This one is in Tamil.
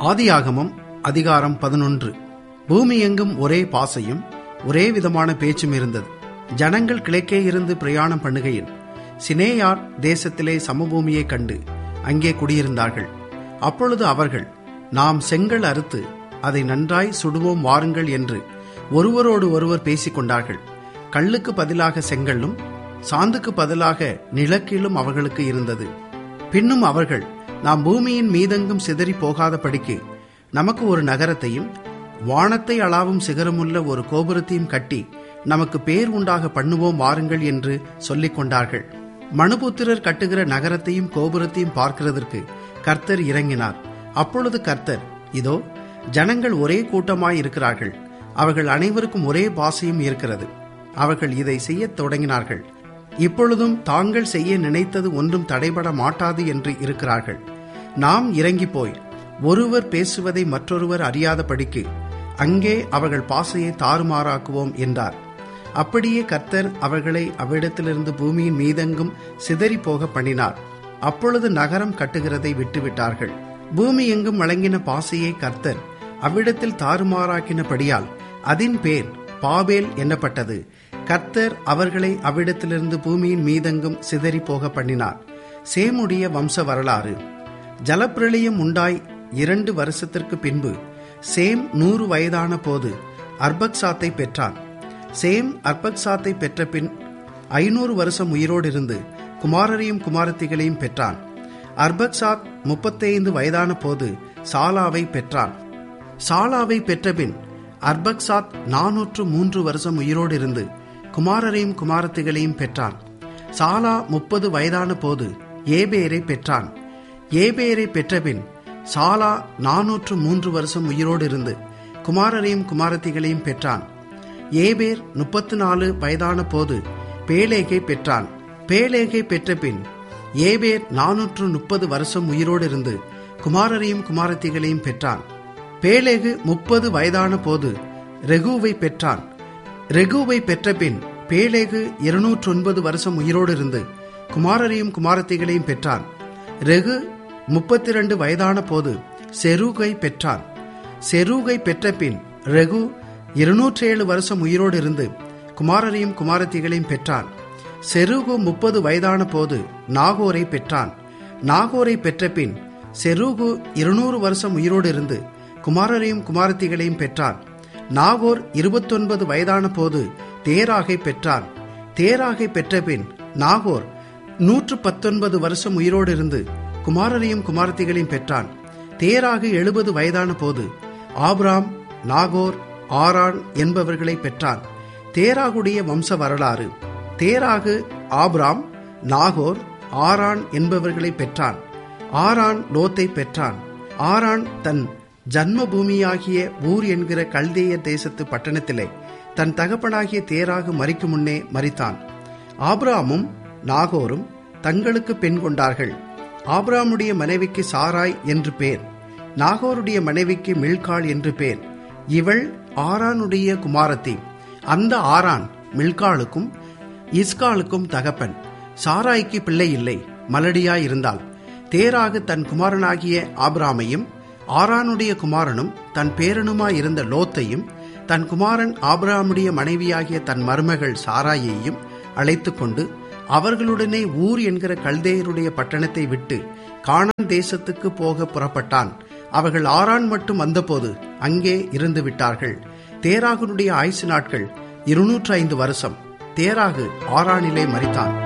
ஆதியாகமம் அதிகாரம் பதினொன்று பூமி எங்கும் ஒரே பாசையும் ஒரே விதமான பேச்சும் இருந்தது ஜனங்கள் கிழக்கே இருந்து பிரயாணம் பண்ணுகையில் சினேயார் தேசத்திலே சமபூமியைக் கண்டு அங்கே குடியிருந்தார்கள் அப்பொழுது அவர்கள் நாம் செங்கல் அறுத்து அதை நன்றாய் சுடுவோம் வாருங்கள் என்று ஒருவரோடு ஒருவர் பேசிக் கொண்டார்கள் கல்லுக்கு பதிலாக செங்கல்லும் சாந்துக்கு பதிலாக நிலக்கீழும் அவர்களுக்கு இருந்தது பின்னும் அவர்கள் நாம் பூமியின் மீதெங்கும் சிதறி போகாதபடிக்கு நமக்கு ஒரு நகரத்தையும் வானத்தை அளாவும் சிகரமுள்ள ஒரு கோபுரத்தையும் கட்டி நமக்கு பேர் உண்டாக பண்ணுவோம் வாருங்கள் என்று சொல்லிக் கொண்டார்கள் மனுபுத்திரர் கட்டுகிற நகரத்தையும் கோபுரத்தையும் பார்க்கிறதற்கு கர்த்தர் இறங்கினார் அப்பொழுது கர்த்தர் இதோ ஜனங்கள் ஒரே கூட்டமாய் இருக்கிறார்கள் அவர்கள் அனைவருக்கும் ஒரே பாசையும் இருக்கிறது அவர்கள் இதை செய்யத் தொடங்கினார்கள் இப்பொழுதும் தாங்கள் செய்ய நினைத்தது ஒன்றும் தடைபட மாட்டாது என்று இருக்கிறார்கள் நாம் இறங்கி போய் ஒருவர் பேசுவதை மற்றொருவர் அறியாதபடிக்கு அங்கே அவர்கள் பாசையை தாறுமாறாக்குவோம் என்றார் அப்படியே கர்த்தர் அவர்களை அவ்விடத்திலிருந்து பூமியின் மீதெங்கும் சிதறி போக பண்ணினார் அப்பொழுது நகரம் கட்டுகிறதை விட்டுவிட்டார்கள் பூமி எங்கும் வழங்கின பாசையை கர்த்தர் அவ்விடத்தில் தாறுமாறாக்கினபடியால் அதின் பேர் பாபேல் என்னப்பட்டது கர்த்தர் அவர்களை அவ்விடத்திலிருந்து பூமியின் மீதெங்கும் சிதறி போக பண்ணினார் சேமுடைய வம்ச வரலாறு ஜலப்பிரளயம் உண்டாய் இரண்டு வருஷத்திற்கு பின்பு சேம் நூறு வயதான போது அர்பக்சாத்தை பெற்றான் சேம் அர்பக்சாத்தை பெற்ற பின் ஐநூறு வருஷம் உயிரோடு இருந்து குமாரரையும் குமாரத்திகளையும் பெற்றான் அர்பக்சாத் முப்பத்தைந்து வயதான போது சாலாவை பெற்றான் சாலாவை பெற்றபின் அர்பக்சாத் நானூற்று மூன்று வருஷம் உயிரோடு இருந்து குமாரரையும் குமாரத்திகளையும் பெற்றான் சாலா முப்பது வயதான போது ஏபேரை பெற்றான் ஏபேரை பெற்றபின் சாலா நானூற்று மூன்று வருஷம் உயிரோடு இருந்து குமாரரையும் குமாரத்திகளையும் பெற்றான் ஏபேர் முப்பத்து நாலு வயதான போது பேலேகை பெற்றான் பேலேகை பெற்றபின் ஏபேர் நானூற்று முப்பது வருஷம் உயிரோடு இருந்து குமாரரையும் குமாரத்திகளையும் பெற்றான் பேலேகு முப்பது வயதான போது ரெகுவை பெற்றான் ரெகுவை பெற்றபின் பேலேகு இருநூற்று ஒன்பது வருஷம் உயிரோடு இருந்து குமாரரையும் குமாரத்திகளையும் பெற்றான் ரெகு முப்பத்தி இரண்டு வயதான போது செருகை பெற்றான் செருகை பெற்றபின் ரெகு இருநூற்றேழு வருஷம் உயிரோடு இருந்து குமாரரையும் குமாரத்திகளையும் பெற்றான் செருகு முப்பது வயதான போது நாகோரை பெற்றான் நாகோரை பெற்றபின் செருகு இருநூறு வருஷம் உயிரோடு இருந்து குமாரரையும் குமாரத்திகளையும் பெற்றான் நாகோர் இருபத்தொன்பது வயதான போது தேராகை பெற்றான் தேராகை பெற்றபின் நாகோர் நூற்று பத்தொன்பது வருஷம் உயிரோடு இருந்து குமாரரையும் குமாரத்திகளையும் பெற்றான் தேராகு எழுபது வயதான போது ஆப்ராம் நாகோர் ஆரான் என்பவர்களை பெற்றான் தேராகுடைய வம்ச வரலாறு தேராகு ஆப்ராம் நாகோர் ஆரான் என்பவர்களை பெற்றான் ஆரான் லோத்தை பெற்றான் ஆரான் தன் ஜன்ம பூமியாகிய ஊர் என்கிற கல்தேய தேசத்து பட்டணத்திலே தன் தகப்பனாகிய தேராகு மறிக்கும் முன்னே மறித்தான் ஆப்ராமும் நாகோரும் தங்களுக்கு பெண் கொண்டார்கள் ஆப்ராமுடைய மனைவிக்கு சாராய் என்று பேர் நாகோருடைய மனைவிக்கு மில்காள் என்று பேர் இவள் ஆரானுடைய குமாரத்தி அந்த ஆரான் மில்காளுக்கும் இஸ்காலுக்கும் தகப்பன் சாராய்க்கு பிள்ளை இல்லை மலடியாய் இருந்தாள் தேராகு தன் குமாரனாகிய ஆப்ராமையும் ஆரானுடைய குமாரனும் தன் பேரனுமாயிருந்த லோத்தையும் தன் குமாரன் ஆப்ராமுடைய மனைவியாகிய தன் மருமகள் சாராயையும் அழைத்து கொண்டு அவர்களுடனே ஊர் என்கிற கல்தேயருடைய பட்டணத்தை விட்டு கானான் தேசத்துக்கு போக புறப்பட்டான் அவர்கள் ஆறான் மட்டும் வந்தபோது அங்கே இருந்து விட்டார்கள் தேராகனுடைய ஆயுசு நாட்கள் இருநூற்று ஐந்து வருஷம் தேராகு ஆறானிலே மறித்தான்